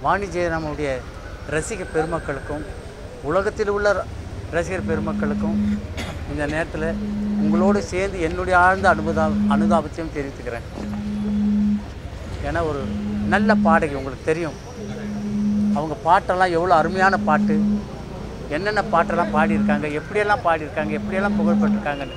வாணி ஜெயராமுடைய ரசிக பெருமக்களுக்கும் உலகத்தில் உள்ள ரசிகர் பெருமக்களுக்கும் இந்த நேரத்தில் உங்களோடு சேர்ந்து என்னுடைய ஆழ்ந்த அனுபதா அனுதாபத்தையும் தெரிவித்துக்கிறேன் ஏன்னா ஒரு நல்ல பாடகி உங்களுக்கு தெரியும் அவங்க பாட்டெல்லாம் எவ்வளோ அருமையான பாட்டு என்னென்ன பாட்டெல்லாம் பாடியிருக்காங்க எப்படியெல்லாம் பாடியிருக்காங்க எப்படியெல்லாம் புகழ்பெற்றிருக்காங்கன்னு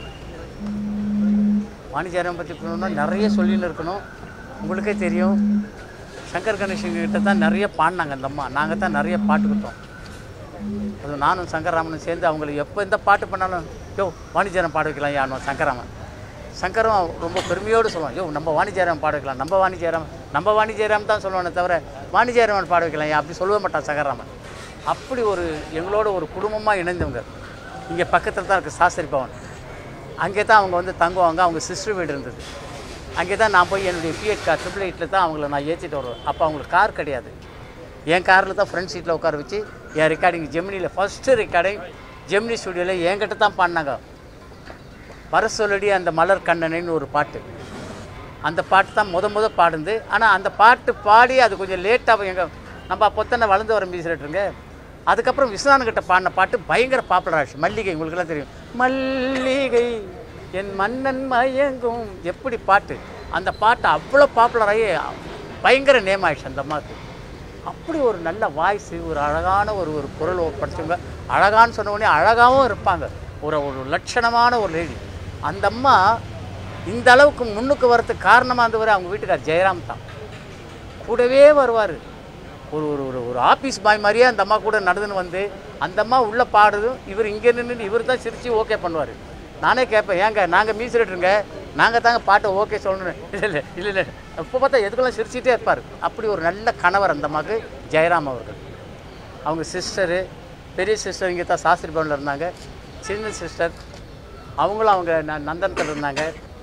வாணிஜாரம் பற்றி சொல்லணும்னா நிறைய சொல்லின்னு இருக்கணும் உங்களுக்கே தெரியும் சங்கர் கணேசன் கிட்ட தான் நிறைய பாடினாங்க அந்த அம்மா நாங்கள் தான் நிறைய பாட்டு கொடுத்தோம் அது நானும் சங்கர்ராமனும் சேர்ந்து அவங்களுக்கு எப்போ எந்த பாட்டு பண்ணாலும் யோ வாணிஜாரம் பாட வைக்கலாம் யானோ சங்கராமன் சங்கரும் ரொம்ப பெருமையோடு சொல்லுவான் யோ நம்ம வாணிஜாரம் பாட வைக்கலாம் நம்ம வாணிஜாரம் நம்ம வாணிஜாரம் தான் சொல்லுவானே தவிர வாணிஜாரம் பாட வைக்கலாம் ஏன் அப்படி சொல்லவே மாட்டான் சங்கராமன் அப்படி ஒரு எங்களோட ஒரு குடும்பமாக இணைந்தவங்க இங்கே பக்கத்தில் தான் இருக்குது சாஸ்திரி பவன் அங்கே தான் அவங்க வந்து தங்குவாங்க அவங்க சிஸ்டர் வீடு இருந்தது அங்கே தான் நான் போய் என்னுடைய பிஎட் கார் ட்ரிபிள் எயிட்டில் தான் அவங்கள நான் ஏற்றிட்டு வருவேன் அப்போ அவங்களுக்கு கார் கிடையாது என் காரில் தான் ஃப்ரண்ட் சீட்டில் உட்கார வச்சு என் ரெக்கார்டிங் ஜெமினியில் ஃபஸ்ட்டு ரெக்கார்டிங் ஜெமினி ஸ்டுடியோவில் என்கிட்ட தான் பாடினாங்க வர சொல்லடி அந்த மலர் கண்ணனைன்னு ஒரு பாட்டு அந்த பாட்டு தான் முத முத பாடுந்து ஆனால் அந்த பாட்டு பாடி அது கொஞ்சம் லேட்டாக எங்கள் நம்ம அப்போத்தானே வளர்ந்து வர மியூசிரேட்டருங்க அதுக்கப்புறம் விஸ்வநாதன்கிட்ட பாடின பாட்டு பயங்கர பாப்புலர் ஆச்சு மல்லிகை உங்களுக்கெல்லாம் தெரியும் மல்லிகை என் மன்னன் மயங்கும் எப்படி பாட்டு அந்த பாட்டு அவ்வளோ பாப்புலர் ஆகி பயங்கர நேம் ஆயிடுச்சு அந்த அம்மாவுக்கு அப்படி ஒரு நல்ல வாய்ஸு ஒரு அழகான ஒரு ஒரு குரல் படித்தவங்க அழகான்னு சொன்ன உடனே அழகாகவும் இருப்பாங்க ஒரு ஒரு லட்சணமான ஒரு லேடி அந்த அம்மா இந்த அளவுக்கு முன்னுக்கு வரதுக்கு காரணமாக இருந்தவர் அவங்க வீட்டுக்கார் ஜெயராம் தான் கூடவே வருவார் ஒரு ஒரு ஒரு ஒரு ஆஃபீஸ் பாய் மாதிரியே அந்த அம்மா கூட நடந்துன்னு வந்து அந்த அம்மா உள்ளே பாடுறதும் இவர் இங்கே நின்று இவர் தான் சிரித்து ஓகே பண்ணுவார் நானே கேட்பேன் ஏங்க நாங்கள் மியூசிரேட்டருங்க நாங்கள் தாங்க பாட்டை ஓகே சொல்லணும் இல்லை இல்லை இல்லை இல்லை இப்போ பார்த்தா எதுக்கெல்லாம் சிரிச்சிட்டே இருப்பார் அப்படி ஒரு நல்ல கணவர் அந்த அம்மாவுக்கு ஜெயராம் அவர்கள் அவங்க சிஸ்டரு பெரிய சிஸ்டர் இங்கே தான் சாஸ்திரி பவனில் இருந்தாங்க சின்ன சிஸ்டர் அவங்களும் அவங்க ந நந்தனத்தில் இருந்தாங்க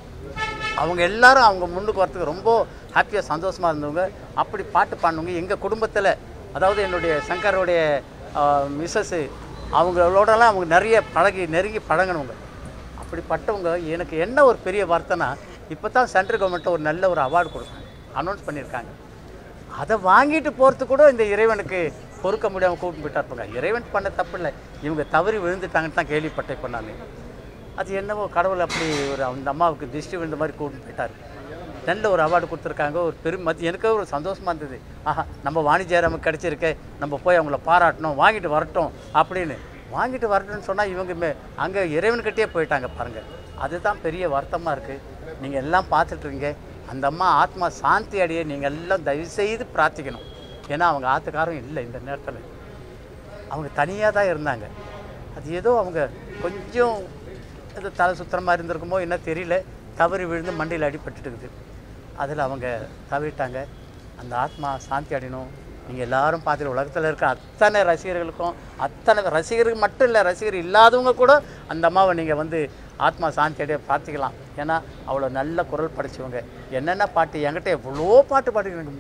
அவங்க எல்லாரும் அவங்க முன்னுக்கு வரத்துக்கு ரொம்ப ஹாப்பியாக சந்தோஷமாக இருந்தவங்க அப்படி பாட்டு பாடினவங்க எங்கள் குடும்பத்தில் அதாவது என்னுடைய சங்கருடைய மிஸ்ஸஸ்ஸு அவங்களோடலாம் அவங்க நிறைய பழகி நெருங்கி பழகினவங்க அப்படிப்பட்டவங்க எனக்கு என்ன ஒரு பெரிய வார்த்தைனா இப்போ தான் சென்ட்ரல் கவர்மெண்ட்டில் ஒரு நல்ல ஒரு அவார்டு கொடுத்தாங்க அனௌன்ஸ் பண்ணியிருக்காங்க அதை வாங்கிட்டு போகிறதுக்கு கூட இந்த இறைவனுக்கு பொறுக்க முடியாமல் கூப்பிட்டு போயிட்டாருப்பாங்க இறைவன் பண்ண தப்பு இல்லை இவங்க தவறி விழுந்துட்டாங்கன்னு தான் கேள்விப்பட்டேன் இப்போ நான் அது என்னவோ கடவுள் அப்படி ஒரு அந்த அம்மாவுக்கு திருஷ்டி விழுந்த மாதிரி கூப்பிட்டு போயிட்டார் நல்ல ஒரு அவார்டு கொடுத்துருக்காங்க ஒரு பெரும் மதி எனக்கு ஒரு சந்தோஷமாக இருந்தது ஆஹா நம்ம வாணிஜெயராமுக்கு கிடச்சிருக்கே நம்ம போய் அவங்கள பாராட்டணும் வாங்கிட்டு வரட்டும் அப்படின்னு வாங்கிட்டு வரட்டும்னு சொன்னால் இவங்க மே அங்கே இறைவன்கிட்டயே போயிட்டாங்க பாருங்கள் அதுதான் பெரிய வருத்தமாக இருக்குது நீங்கள் எல்லாம் பார்த்துட்ருங்க அந்த அம்மா ஆத்மா சாந்தி அடைய நீங்கள் எல்லாம் தயவுசெய்து பிரார்த்திக்கணும் ஏன்னா அவங்க ஆத்துக்காரும் இல்லை இந்த நேரத்தில் அவங்க தனியாக தான் இருந்தாங்க அது ஏதோ அவங்க கொஞ்சம் இது தலை சுத்துற மாதிரி இருந்திருக்குமோ என்ன தெரியல தவறி விழுந்து மண்டையில் அடிபட்டுட்டுக்குது அதில் அவங்க தவிட்டாங்க அந்த ஆத்மா சாந்தி அடையணும் நீங்கள் எல்லாரும் பார்த்துட்டு உலகத்தில் இருக்க அத்தனை ரசிகர்களுக்கும் அத்தனை ரசிகர்கள் மட்டும் இல்லை ரசிகர் இல்லாதவங்க கூட அந்த அம்மாவை நீங்கள் வந்து ஆத்மா சாந்தி அடைய பார்த்துக்கலாம் ஏன்னா அவ்வளோ நல்ல குரல் படைச்சவங்க என்னென்ன பாட்டு என்கிட்ட எவ்வளோ பாட்டு பாடிக்கிறாங்க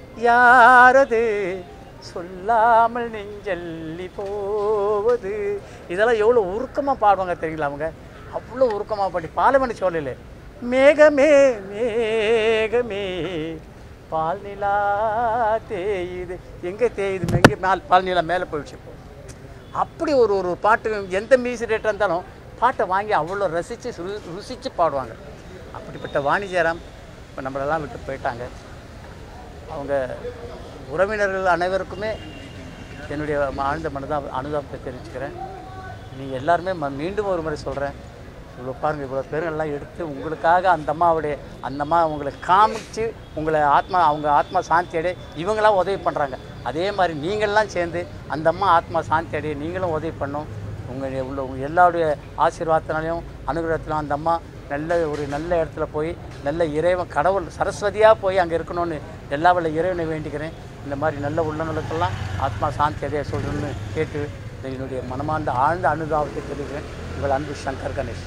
யாரது சொல்லாமல் நெஞ்சல்லி போவது இதெல்லாம் எவ்வளோ உருக்கமாக பாடுவாங்க தெரியுங்களா அவங்க அவ்வளோ உருக்கமாக பாடி பாலமணி சொல்லல மேகமே மேகமே பால் நிலா தேயுது எங்கே தேயுது எங்கே மேல் பால் நிலா மேலே போயிடுச்சு இப்போ அப்படி ஒரு ஒரு பாட்டு எந்த மியூசிக் ரேட்டாக இருந்தாலும் பாட்டை வாங்கி அவ்வளோ ரசித்து ருசித்து பாடுவாங்க அப்படிப்பட்ட வாணிஜராம் இப்போ நம்மளெல்லாம் விட்டு போயிட்டாங்க அவங்க உறவினர்கள் அனைவருக்குமே என்னுடைய ஆழ்ந்த மனதா அனுதாபத்தை தெரிவிச்சுக்கிறேன் நீங்கள் எல்லாருமே ம மீண்டும் ஒரு முறை சொல்கிறேன் இவ்வளோ பாருங்கள் இவ்வளோ பேருங்கள்லாம் எடுத்து உங்களுக்காக அந்த அம்மாவுடைய அந்த அம்மா உங்களை காமிச்சு உங்களை ஆத்மா அவங்க ஆத்மா சாந்தி அடைய இவங்களாம் உதவி பண்ணுறாங்க அதே மாதிரி நீங்கள்லாம் சேர்ந்து அந்த அம்மா ஆத்மா சாந்தி அடைய நீங்களும் உதவி பண்ணும் உங்கள் உள்ள உங்கள் எல்லாருடைய ஆசீர்வாதத்தினாலையும் அனுகிரகத்திலும் அந்த அம்மா நல்ல ஒரு நல்ல இடத்துல போய் நல்ல இறைவன் கடவுள் சரஸ்வதியாக போய் அங்கே இருக்கணும்னு எல்லா வல்ல இறைவனை வேண்டிக்கிறேன் இந்த மாதிரி நல்ல உள்ளங்களுக்கெல்லாம் ஆத்மா சாந்தி அடைய சொல்கிறேன்னு கேட்டு என்னுடைய மனமார்ந்த ஆழ்ந்த அனுதாபத்தை தெரிவிக்கிறேன் உங்கள் அன்பு Shankar Ganesh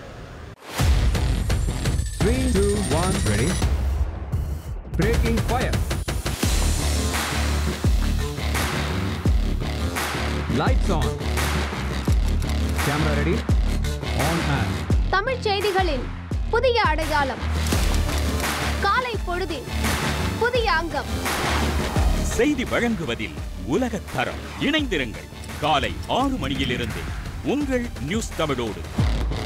Three, two, one, ready. Breaking fire. Lights on. Camera ready. On and. Tamil செய்திகளின் புதிய அடையாளம் காலை பொழுதின் புதிய அங்கம் செய்தி வழங்குவதில் உலகத் தரம் இணைந்திருங்கள் காலை ஆறு மணியிலிருந்து உங்கள் நியூஸ் தமிழோடு